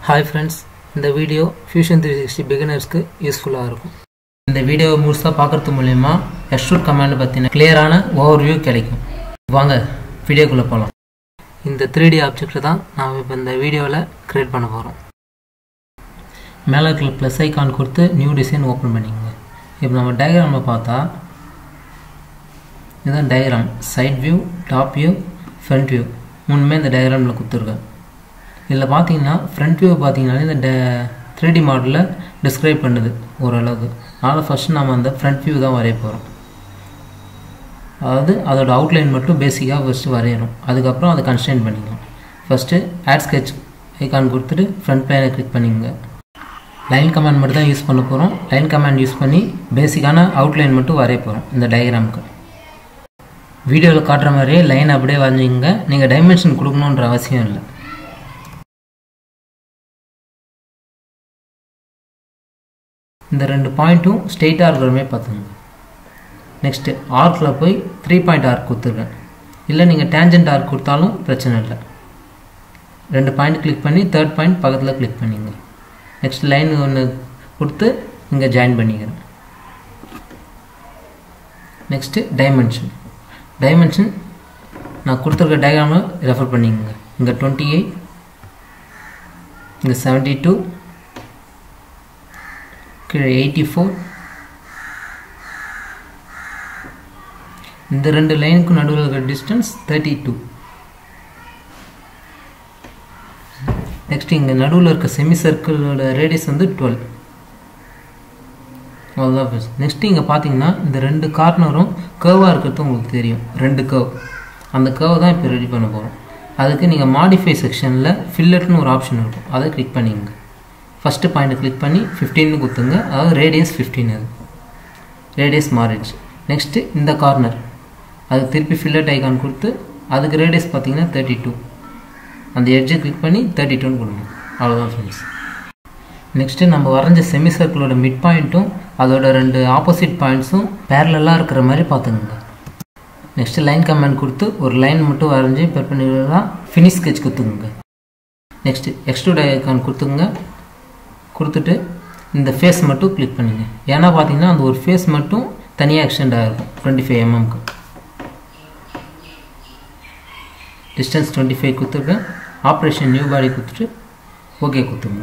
hi friends இந்த video fusion three sixty பிகினர்ஸ்க்கு யூஸ்ஃபுல்லாக இருக்கும் இந்த வீடியோவை முழுசாக பார்க்குறது மூலயமா எக்ஸ்ட்ரூட் கமாண்ட் பற்றின கிளியரான ஓவர்வியூ கிடைக்கும் வாங்க வீடியோக்குள்ளே போகலாம் இந்த த்ரீ டி ஆப்ஜெக்ட் தான் நாம் இப்போ இந்த வீடியோவில் க்ரியேட் பண்ண போகிறோம் மேலே இருக்கிற ப்ளஸ் ஐக்கான் கொடுத்து நியூ டிசைன் ஓப்பன் பண்ணிக்கோங்க இப்போ நம்ம டயக்ராமில் பார்த்தா இதுதான் diagram side view top view front view மூணுமே இந்த டயக்ராமில் கொடுத்துருக்கேன் இதில் பார்த்தீங்கன்னா ஃப்ரண்ட் வியூ பார்த்தீங்கன்னா இந்த ட த்ரீ டி மாடலில் டிஸ்கிரைப் பண்ணுது ஓரளவுக்கு அதனால் ஃபஸ்ட்டு நம்ம அந்த ஃப்ரண்ட் வியூ தான் வரைய போகிறோம் அதாவது அதோட அவுட்லைன் மட்டும் பேசிக்காக ஃபஸ்ட்டு வரையணும் அதுக்கப்புறம் அதை கன்ஸ்டைன் பண்ணிக்கலாம் ஃபஸ்ட்டு ஆட் ஸ்கெட்ச் ஐக்கான் கொடுத்துட்டு ஃப்ரண்ட் பிளேனை கிளிக் பண்ணிக்கோங்க லைன் கமாண்ட் மட்டும் தான் யூஸ் பண்ண போகிறோம் லைன் கமாண்ட் யூஸ் பண்ணி பேசிக்கான அவுட்லைன் மட்டும் வரைய போகிறோம் இந்த டயக்ராமுக்கு வீடியோவில் காட்டுற மாதிரியே லைன் அப்படியே வரைஞ்சிங்க நீங்கள் டைமென்ஷன் கொடுக்கணுன்ற அவசியம் இல்லை இந்த ரெண்டு பாயிண்ட்டும் ஸ்ட்ரெயிட்டாக இருக்கிற மாதிரி பார்த்துங்க நெக்ஸ்ட்டு ஆர்க்கில் போய் த்ரீ பாயிண்ட் ஆர்க் கொடுத்துருக்கேன் இல்லை நீங்கள் டேஞ்சன்ட் ஆர்க் கொடுத்தாலும் பிரச்சனை இல்லை ரெண்டு பாயிண்ட் கிளிக் பண்ணி தேர்ட் பாயிண்ட் பக்கத்தில் கிளிக் பண்ணிங்க நெக்ஸ்ட் லைன் ஒன்று கொடுத்து இங்கே ஜாயின் பண்ணிக்கிறேன் நெக்ஸ்ட்டு டைமென்ஷன் டைமென்ஷன் நான் கொடுத்துருக்க டயக்ராமை ரெஃபர் பண்ணிக்கோங்க இங்கே டுவெண்ட்டி எயிட் இங்கே செவன்ட்டி டூ கீழே எயிட்டி ஃபோர் இந்த ரெண்டு லைனுக்கு நடுவில் இருக்கிற டிஸ்டன்ஸ் தேர்ட்டி டூ நெக்ஸ்ட் இங்கே நடுவில் இருக்க செமி சர்க்கிளோட ரேடியஸ் வந்து டுவெல் அவ்வளோதான் ஃப்ரெண்ட்ஸ் நெக்ஸ்ட்டு இங்கே பார்த்தீங்கன்னா இந்த ரெண்டு கார்னரும் கேர்வாக இருக்கிறது உங்களுக்கு தெரியும் ரெண்டு கேர்வ் அந்த கேர்வ் தான் இப்போ ரெடி பண்ண போகிறோம் அதுக்கு நீங்கள் மாடிஃபை செக்ஷனில் ஃபில்லட்னு ஒரு ஆப்ஷன் இருக்கும் அதை கிளிக் பண்ணிங்க ஃபஸ்ட்டு பாயிண்ட்டை கிளிக் பண்ணி ஃபிஃப்டீன்னு கொடுத்துங்க அதாவது ரேடியஸ் ஃபிஃப்டீன் அது ரேடியஸ் மாறிடுச்சு நெக்ஸ்ட்டு இந்த கார்னர் அது திருப்பி ஃபில்லட் ஐக்கான் கொடுத்து அதுக்கு ரேடியஸ் பார்த்தீங்கன்னா தேர்ட்டி டூ அந்த எட்ஜை கிளிக் பண்ணி தேர்ட்டி டூன்னு கொடுங்க அவ்வளோதான் ஃப்ரெண்ட்ஸ் நெக்ஸ்ட்டு நம்ம வரைஞ்ச செமி சர்க்கிளோட மிட் பாயிண்ட்டும் அதோட ரெண்டு ஆப்போசிட் பாயிண்ட்ஸும் பேரலாக இருக்கிற மாதிரி பார்த்துக்கோங்க நெக்ஸ்ட்டு லைன் கமெண்ட் கொடுத்து ஒரு லைன் மட்டும் வரைஞ்சி பெர்பெண்டிகுலராக ஃபினிஷ் ஸ்கெட்ச் கொடுத்துக்குங்க நெக்ஸ்ட்டு எக்ஸ்ட்ரூட் ஐக்கான் கொடுத்துங்க கொடுத்துட்டு இந்த ஃபேஸ் மட்டும் கிளிக் பண்ணிங்க ஏன்னா பார்த்தீங்கன்னா அந்த ஒரு ஃபேஸ் மட்டும் தனியாக எக்ஸ்டெண்ட் ஆகிருக்கும் டுவெண்ட்டி ஃபைவ் எம்எம்க்கு டிஸ்டன்ஸ் டுவெண்ட்டி ஃபைவ் கொடுத்துட்டு ஆப்ரேஷன் நியூ பாடி கொடுத்துட்டு ஓகே கொடுத்துருங்க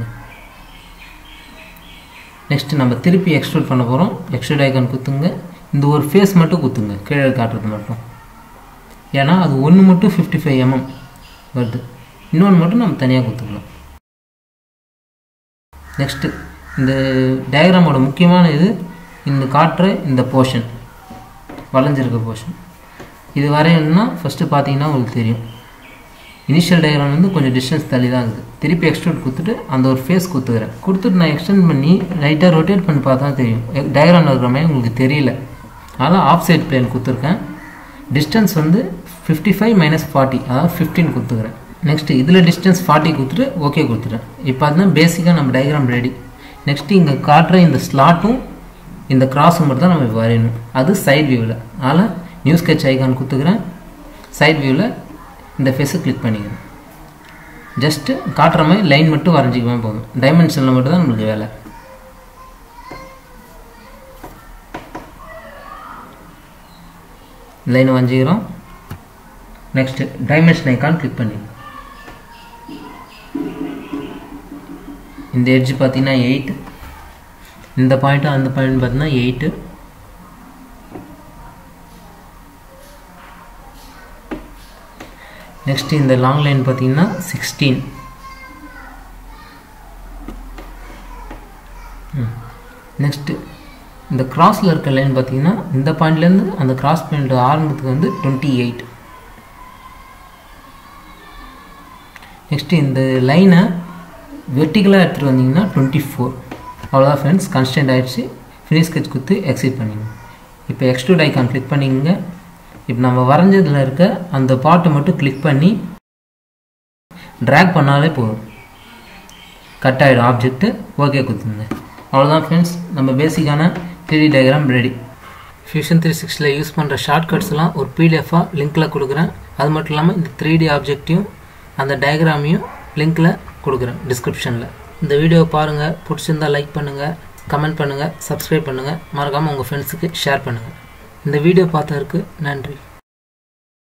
நெக்ஸ்ட்டு நம்ம திருப்பி எக்ஸ்ட்ரூட் பண்ண போகிறோம் எக்ஸ்ட்ரூட் ஐக்கான் குத்துங்க இந்த ஒரு ஃபேஸ் மட்டும் குத்துங்க கீழே காட்டுறது மட்டும் ஏன்னா அது ஒன்று மட்டும் ஃபிஃப்டி ஃபைவ் எம்எம் வருது இன்னொன்று மட்டும் நம்ம தனியாக குத்துக்கலாம் நெக்ஸ்ட்டு இந்த டயக்ராமோட முக்கியமான இது இந்த காட்டுற இந்த போர்ஷன் வளைஞ்சிருக்க போர்ஷன் இது வரையணும்னா ஃபஸ்ட்டு பார்த்தீங்கன்னா உங்களுக்கு தெரியும் இனிஷியல் டயக்ராம் வந்து கொஞ்சம் டிஸ்டன்ஸ் தள்ளி தான் இருக்குது திருப்பி எக்ஸ்ட்ரூட் கொடுத்துட்டு அந்த ஒரு ஃபேஸ் கொடுத்துக்கிறேன் கொடுத்துட்டு நான் எக்ஸ்டெண்ட் பண்ணி லைட்டாக ரொட்டேட் பண்ணி பார்த்தா தெரியும் டயக்ராமில் இருக்கிற மாதிரி உங்களுக்கு தெரியல அதனால் ஆஃப் சைட் பிளேன் கொடுத்துருக்கேன் டிஸ்டன்ஸ் வந்து ஃபிஃப்டி ஃபைவ் மைனஸ் ஃபார்ட்டி அதாவது ஃபிஃப்டின் கொடுத்துக்கிறேன் நெக்ஸ்ட்டு இதில் டிஸ்டன்ஸ் ஃபார்ட்டி கொடுத்துட்டு ஓகே கொடுத்துட்டேன் இப்போ அதுதான் பேசிக்காக நம்ம டயக்ராம் ரெடி நெக்ஸ்ட்டு இங்கே காட்டுற இந்த ஸ்லாட்டும் இந்த கிராஸும் மட்டும் தான் நம்ம வரையணும் அது சைட் வியூவில் அதனால் நியூ ஸ்கெட்ச் ஐக்கான் கொடுத்துக்கிறேன் சைட் வியூவில் இந்த ஃபேஸை கிளிக் பண்ணிக்கிறேன் ஜஸ்ட்டு காட்டுற மாதிரி லைன் மட்டும் வரைஞ்சிக்கவே போதும் டைமென்ஷனில் மட்டும் தான் நம்மளுக்கு வேலை லைன் வரைஞ்சிக்கிறோம் நெக்ஸ்ட்டு டைமென்ஷன் ஐக்கான் கிளிக் பண்ணி இந்த எட்ஜ் பார்த்தீங்கன்னா எயிட் இந்த பாயிண்ட்டும் அந்த பாயிண்ட் பார்த்தீங்கன்னா எயிட்டு நெக்ஸ்ட் இந்த லாங் லைன் பார்த்தீங்கன்னா சிக்ஸ்டீன் நெக்ஸ்ட்டு இந்த கிராஸில் இருக்க லைன் பார்த்தீங்கன்னா இந்த பாயிண்ட்லேருந்து அந்த கிராஸ் பாயிண்ட் ஆரம்பத்துக்கு வந்து டுவெண்ட்டி எயிட் நெக்ஸ்ட்டு இந்த லைனை வெர்டிக்கலாக எடுத்துகிட்டு வந்தீங்கன்னா டுவெண்ட்டி ஃபோர் அவ்வளோதான் ஃப்ரெண்ட்ஸ் கன்ஸ்டன்ட் ஆகிடுச்சு ஃபினிஷ் ஸ்கெட்ச் கொடுத்து எக்ஸிட் பண்ணிங்க இப்போ எக்ஸ்ட்ரூட் ஐக்கான் கிளிக் பண்ணிங்க இப்போ நம்ம வரைஞ்சதில் இருக்க அந்த பாட்டை மட்டும் கிளிக் பண்ணி ட்ராக் பண்ணாலே போதும் கட் ஆகிடும் ஆப்ஜெக்ட்டு ஓகே கொடுத்துருங்க அவ்வளோதான் ஃப்ரெண்ட்ஸ் நம்ம பேசிக்கான three diagram ready fusion three சிக்ஸில் யூஸ் பண்ணுற ஷார்ட்கட்ஸ்லாம் ஒரு பிடிஎஃபாக லிங்க்கில் கொடுக்குறேன் அது மட்டும் இல்லாமல் இந்த த்ரீ டி ஆப்ஜெக்டையும் அந்த டயக்ராமையும் லிங்க்கில் கொடுக்குறேன் டிஸ்கிரிப்ஷனில் இந்த வீடியோவை பாருங்கள் பிடிச்சிருந்தா லைக் பண்ணுங்கள் கமெண்ட் பண்ணுங்கள் சப்ஸ்கிரைப் பண்ணுங்கள் மறக்காமல் உங்கள் ஃப்ரெண்ட்ஸுக்கு ஷேர் பண்ணுங்கள் இந்த வீடியோ பார்த்ததற்கு நன்றி